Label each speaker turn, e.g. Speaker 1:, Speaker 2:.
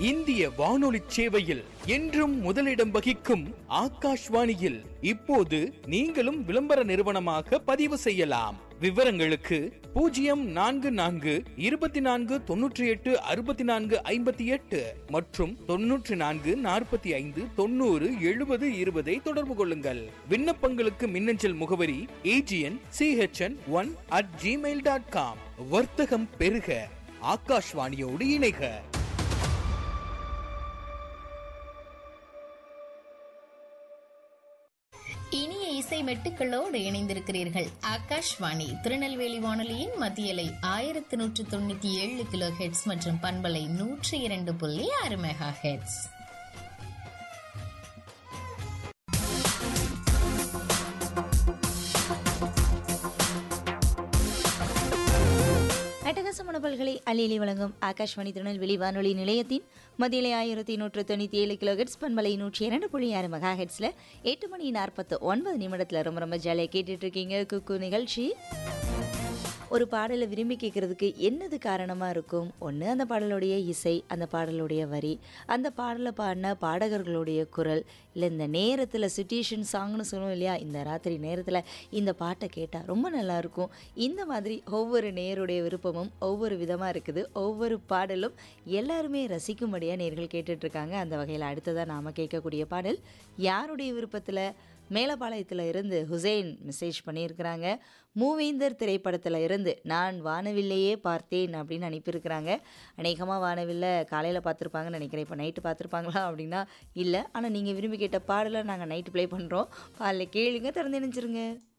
Speaker 1: இந்திய வானொலி சேவையில் என்றும் முதலிடம் வகிக்கும் ஆகாஷ்வாணியில் இப்போது நீங்களும் விளம்பர நிறுவனமாக பதிவு செய்யலாம் விவரங்களுக்கு பூஜ்ஜியம் நான்கு நான்கு இருபத்தி நான்கு தொன்னூற்றி எட்டு அறுபத்தி நான்கு ஐம்பத்தி எட்டு மற்றும் தொன்னூற்றி நான்கு நாற்பத்தி ஐந்து தொண்ணூறு எழுபது இருபதை தொடர்பு கொள்ளுங்கள் விண்ணப்பங்களுக்கு மின்னஞ்சல் முகவரி AGN CHN one at Gmail dot com வர்த்தகம் பெருக ஆகாஷ்வாணியோடு இணைக
Speaker 2: இனிய இசை மெட்டுக்களோடு இணைந்திருக்கிறீர்கள் ஆகாஷ்வாணி திருநெல்வேலி வானொலியின் மத்தியலை ஆயிரத்தி நூற்று தொண்ணூத்தி ஏழு கிலோ ஹெட்ஸ் மற்றும் பண்பலை நூற்றி இரண்டு புள்ளி ஆறு மெகா ஹெட்ஸ்
Speaker 3: அட்டகாசமான பல்களை அலியலி வழங்கும் ஆகாஷ்வாணி திருநெல்வேலி வானொலி நிலையத்தின் மதியலை ஆயிரத்தி நூற்று தொண்ணூற்றி ஏழு கிலோ ஹெட்ஸ் பண்பலை நூற்றி இரண்டு புள்ளி ஆறு மெகா ஹெட்ஸில் எட்டு மணி நாற்பத்து ஒன்பது நிமிடத்தில் ரொம்ப ரொம்ப ஜாலியாக கேட்டுட்டு இருக்கீங்க குக்கு நிகழ்ச்சி ஒரு பாடலை விரும்பி கேட்குறதுக்கு என்னது காரணமாக இருக்கும் ஒன்று அந்த பாடலுடைய இசை அந்த பாடலுடைய வரி அந்த பாடலை பாடின பாடகர்களுடைய குரல் இல்லை இந்த நேரத்தில் சுச்சுவேஷன் சாங்னு சொல்லுவோம் இல்லையா இந்த ராத்திரி நேரத்தில் இந்த பாட்டை கேட்டால் ரொம்ப நல்லாயிருக்கும் இந்த மாதிரி ஒவ்வொரு நேருடைய விருப்பமும் ஒவ்வொரு விதமாக இருக்குது ஒவ்வொரு பாடலும் எல்லாருமே ரசிக்கும்படியாக நேர்கள் கேட்டுட்ருக்காங்க அந்த வகையில் அடுத்ததாக நாம் கேட்கக்கூடிய பாடல் யாருடைய விருப்பத்தில் மேலப்பாளையத்தில் இருந்து ஹுசைன் மெசேஜ் பண்ணியிருக்கிறாங்க மூவேந்தர் திரைப்படத்தில் இருந்து நான் வானவில்லையே பார்த்தேன் அப்படின்னு அனுப்பியிருக்கிறாங்க அநேகமாக வானவில்ல காலையில் பார்த்துருப்பாங்கன்னு நினைக்கிறேன் இப்போ நைட்டு பார்த்துருப்பாங்களா அப்படின்னா இல்லை ஆனால் நீங்கள் விரும்பி கேட்ட பாடலை நாங்கள் நைட்டு ப்ளே பண்ணுறோம் பாடலை கேளுங்க திறந்து நினைச்சிருங்க